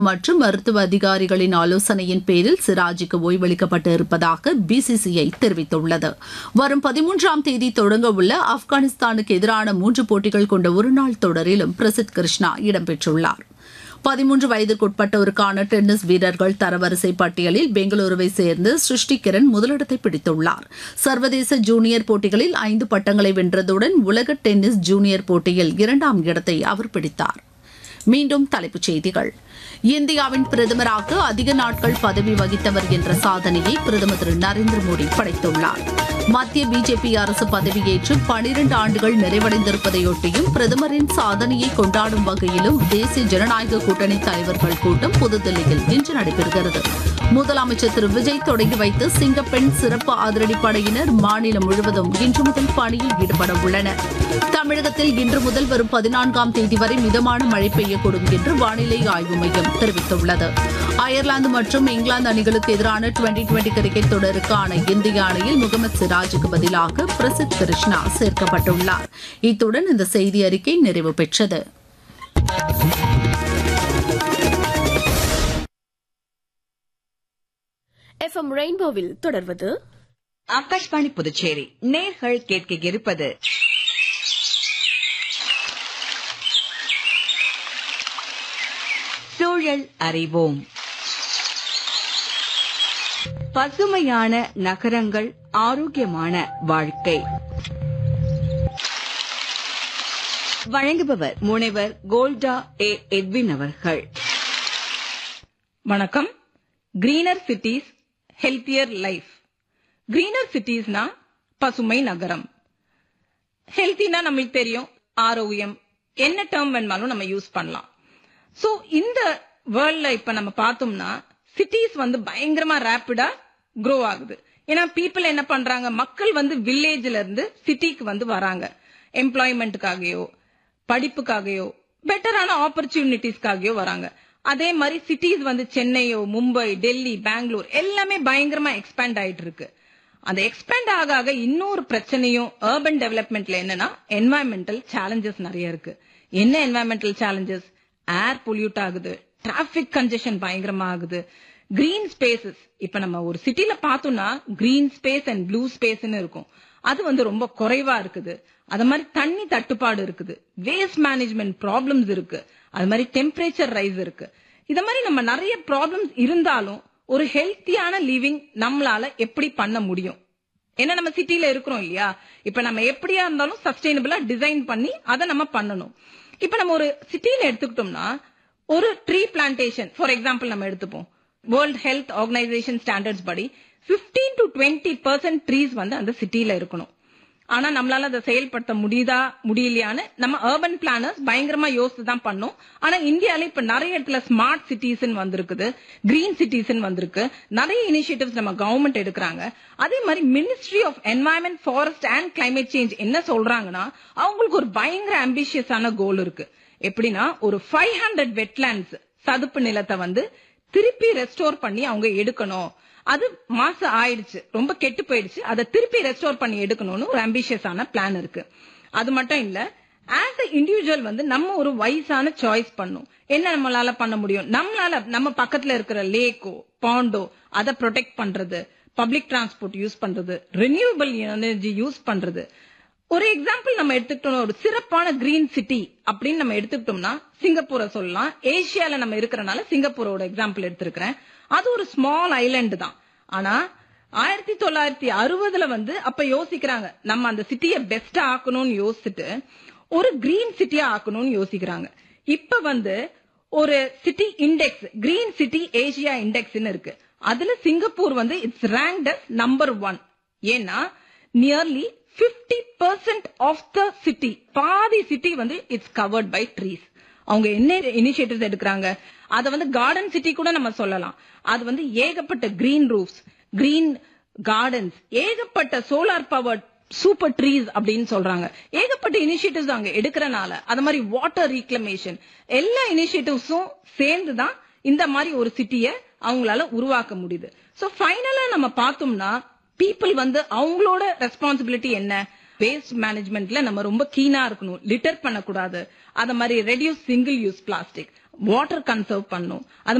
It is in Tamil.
மற்றும் மருத்துவ அதிகாரிகளின் ஆலோசனையின் பேரில் சிராஜுக்கு ஓய்வளிக்கப்பட்டு இருப்பதாக பிசிசிஐ தெரிவித்துள்ளது வரும் பதிமூன்றாம் தேதி தொடங்க உள்ள ஆப்கானிஸ்தானுக்கு எதிரான மூன்று போட்டிகள் கொண்ட ஒருநாள் தொடரிலும் பிரசித் கிருஷ்ணா இடம்பெற்றுள்ளார் பதிமூன்று வயதுக்குட்பட்டோருக்கான டென்னிஸ் வீரர்கள் தரவரிசை பட்டியலில் பெங்களூருவை சேர்ந்து சிருஷ்டி கிரண் முதலிடத்தை பிடித்துள்ளார் சர்வதேச ஜூனியர் போட்டிகளில் ஐந்து பட்டங்களை வென்றதுடன் உலக டென்னிஸ் ஜூனியர் போட்டியில் இரண்டாம் இடத்தை அவர் பிடித்தார் மீண்டும் தலைப்புச் செய்திகள் இந்தியாவின் பிரதமராக அதிக நாட்கள் பதவி வகித்தவர் என்ற சாதனையை பிரதமர் திரு நரேந்திர மோடி படைத்துள்ளார் மத்திய பிஜேபி அரசு பதவியேற்று பனிரண்டு ஆண்டுகள் நிறைவடைந்திருப்பதையொட்டியும் பிரதமரின் சாதனையை கொண்டாடும் வகையிலும் தேசிய ஜனநாயக கூட்டணி தலைவர்கள் கூட்டம் புதுதில்லியில் இன்று நடைபெறுகிறது முதலமைச்சர் திரு விஜய் தொடங்கி வைத்து சிங்கப்பெண் சிறப்பு அதிரடிப்படையினர் மாநிலம் முழுவதும் இன்று முதல் பணியில் ஈடுபட உள்ளனர் தமிழகத்தில் இன்று முதல் வரும் பதினான்காம் தேதி வரை மிதமான மழை பெய்யக்கூடும் என்று வானிலை ஆய்வு மையம் தெரிவித்துள்ளது அயர்லாந்து மற்றும் இங்கிலாந்து அணிகளுக்கு எதிரான டுவெண்டி டுவெண்டி கிரிக்கெட் தொடருக்கான இந்திய அணியில் முகமது சிராஜுக்கு பதிலாக பிரசித் கிருஷ்ணா சேர்க்கப்பட்டுள்ளார் இத்துடன் இந்த செய்தி அறிக்கை நிறைவு பெற்றது எஃப்எம் ரெயின்போவில் தொடர்வது ஆகாஷ்வாணி புதுச்சேரி நேர்கள் கேட்க இருப்பது சூழல் அறிவோம் பசுமையான நகரங்கள் ஆரோக்கியமான வாழ்க்கை வழங்குபவர் முனைவர் கோல்டா ஏ எட்வின் அவர்கள் வணக்கம் greener cities healthier life greener சிட்டிஸ்னா பசுமை நகரம் ஹெல்த்தினா நம்மளுக்கு தெரியும் ஆரோக்கியம் என்ன டேர்ம் வேணுமாலும் நம்ம யூஸ் பண்ணலாம் சோ இந்த வேர்ல்ட்ல இப்ப நம்ம பார்த்தோம்னா சிட்டிஸ் வந்து பயங்கரமா ரேப்பிடா க்ரோ ஆகுது ஏன்னா பீப்புள் என்ன பண்றாங்க மக்கள் வந்து வில்லேஜ்ல இருந்து சிட்டிக்கு வந்து வராங்க எம்ப்ளாய்மெண்ட்டுக்காகயோ படிப்புக்காகயோ பெட்டரான ஆப்பர்ச்சுனிட்டிஸ்க்காகயோ வராங்க அதே மாதிரி சிட்டிஸ் வந்து சென்னையோ மும்பை டெல்லி பெங்களூர் எல்லாமே பயங்கரமா எக்ஸ்பேண்ட் ஆயிட்டு இருக்கு அந்த எக்ஸ்பேண்ட் ஆக ஆக இன்னொரு பிரச்சனையும் அர்பன் டெவலப்மெண்ட்ல என்னன்னா என்வாயன்மெண்டல் சேலஞ்சஸ் நிறைய இருக்கு என்ன என்வாயன்மெண்டல் சேலஞ்சஸ் ஏர் பொல்யூட் ஆகுது டிராபிக் கன்ஜெஷன் பயங்கரமா ஆகுது கிரீன் ஸ்பேசஸ் இப்ப நம்ம ஒரு சிட்டில பார்த்தோம்னா கிரீன் ஸ்பேஸ் அண்ட் ப்ளூ ஸ்பேஸ்னு இருக்கும் அது வந்து ரொம்ப குறைவா இருக்குது அது மாதிரி தண்ணி தட்டுப்பாடு இருக்குது வேஸ்ட் மேனேஜ்மெண்ட் ப்ராப்ளம்ஸ் இருக்கு அது மாதிரி டெம்பரேச்சர் ரைஸ் இருக்கு இத மாதிரி நம்ம நிறைய ப்ராப்ளம்ஸ் இருந்தாலும் ஒரு ஹெல்த்தியான லிவிங் நம்மளால எப்படி பண்ண முடியும் ஏன்னா நம்ம சிட்டில இருக்கிறோம் இல்லையா இப்ப நம்ம எப்படியா இருந்தாலும் சஸ்டைனபிளா டிசைன் பண்ணி அதை நம்ம பண்ணணும் இப்ப நம்ம ஒரு சிட்டில எடுத்துக்கிட்டோம்னா ஒரு ட்ரீ பிளான்டேஷன் ஃபார் எக்ஸாம்பிள் நம்ம எடுத்துப்போம் வேர்ல்ட் ஹெல்த் ஆர்கனைசேஷன் ஸ்டாண்டர்ட்ஸ் படி 15 டு டுவெண்ட்டி பர்சன்ட் ட்ரீஸ் வந்து அந்த சிட்டில இருக்கணும் ஆனா நம்மளால அதை செயல்படுத்த முடியுதா முடியலையான்னு நம்ம அர்பன் பிளானர்ஸ் பயங்கரமா யோசித்து தான் பண்ணோம் ஆனா இந்தியால இப்ப நிறைய இடத்துல ஸ்மார்ட் சிட்டிஸ் வந்திருக்குது கிரீன் சிட்டிஸ் வந்திருக்கு நிறைய இனிஷியேட்டிவ்ஸ் நம்ம கவர்மெண்ட் எடுக்கிறாங்க அதே மாதிரி ministry of environment forest and climate change என்ன சொல்றாங்கன்னா அவங்களுக்கு ஒரு பயங்கர அம்பிஷியஸான கோல் இருக்கு எப்படின்னா ஒரு ஃபைவ் ஹண்ட்ரட் வெட்லேண்ட்ஸ் சதுப்பு நிலத்தை வந்து திருப்பி ரெஸ்டோர் பண்ணி அவங்க எடுக்கணும் அது மாசம் ஆயிடுச்சு ரொம்ப கெட்டு போயிடுச்சு அதை திருப்பி ரெஸ்டோர் பண்ணி எடுக்கணும்னு ஒரு அம்பிஷியஸான பிளான் இருக்கு அது மட்டும் இல்ல ஆஸ் அ இண்டிவிஜுவல் வந்து நம்ம ஒரு வயசான சாய்ஸ் பண்ணும் என்ன நம்மளால பண்ண முடியும் நம்மளால நம்ம பக்கத்துல இருக்கிற லேக்கோ பாண்டோ அதை ப்ரொடெக்ட் பண்றது பப்ளிக் டிரான்ஸ்போர்ட் யூஸ் பண்றது ரினியூவபிள் எனர்ஜி யூஸ் பண்றது ஒரு எக்ஸாம்பிள் நம்ம எடுத்துக்கிட்டோம் ஒரு சிறப்பான கிரீன் சிட்டி அப்படின்னு நம்ம எடுத்துக்கிட்டோம்னா சிங்கப்பூரை சொல்லலாம் ஏசியால நம்ம இருக்கிறனால சிங்கப்பூரோட எக்ஸாம்பிள் எடுத்திருக்கிறேன் அது ஒரு ஸ்மால் ஐலண்ட் தான் ஆனா ஆயிரத்தி தொள்ளாயிரத்தி அறுபதுல வந்து அப்ப யோசிக்கிறாங்க நம்ம அந்த சிட்டியை பெஸ்டா ஆக்கணும்னு யோசிச்சுட்டு ஒரு கிரீன் சிட்டியா ஆக்கணும்னு யோசிக்கிறாங்க இப்ப வந்து ஒரு city index green city Asia இண்டெக்ஸ்னு இருக்கு அதுல சிங்கப்பூர் வந்து இட்ஸ் ரேங்க்ட் நம்பர் ஒன் ஏன்னா nearly 50% percent of the city பாதி சிட்டி வந்து இட்ஸ் கவர்ட் பை ட்ரீஸ் அவங்க என்ன இனிஷியேட்டிவ்ஸ் எடுக்கிறாங்க அத வந்து கார்டன் சிட்டி கூட நம்ம சொல்லலாம் அது வந்து ஏகப்பட்ட கிரீன் ரூஃப்ஸ் கிரீன் கார்டன்ஸ் ஏகப்பட்ட சோலார் பவர் சூப்பர் ட்ரீஸ் அப்படின்னு சொல்றாங்க ஏகப்பட்ட இனிஷியேட்டிவ்ஸ் அவங்க எடுக்கிறனால அது மாதிரி வாட்டர் ரீக்ளமேஷன் எல்லா இனிஷியேட்டிவ்ஸும் சேர்ந்து தான் இந்த மாதிரி ஒரு சிட்டியை அவங்களால உருவாக்க முடியுது சோ ஃபைனலா நம்ம பார்த்தோம்னா பீப்புள் வந்து அவங்களோட ரெஸ்பான்சிபிலிட்டி என்ன வேஸ்ட் மேனேஜ்மெண்ட்ல நம்ம ரொம்ப கீனா இருக்கணும் லிட்டர் பண்ணக்கூடாது அத மாதிரி reduce single use plastic water conserve பண்ணணும் அது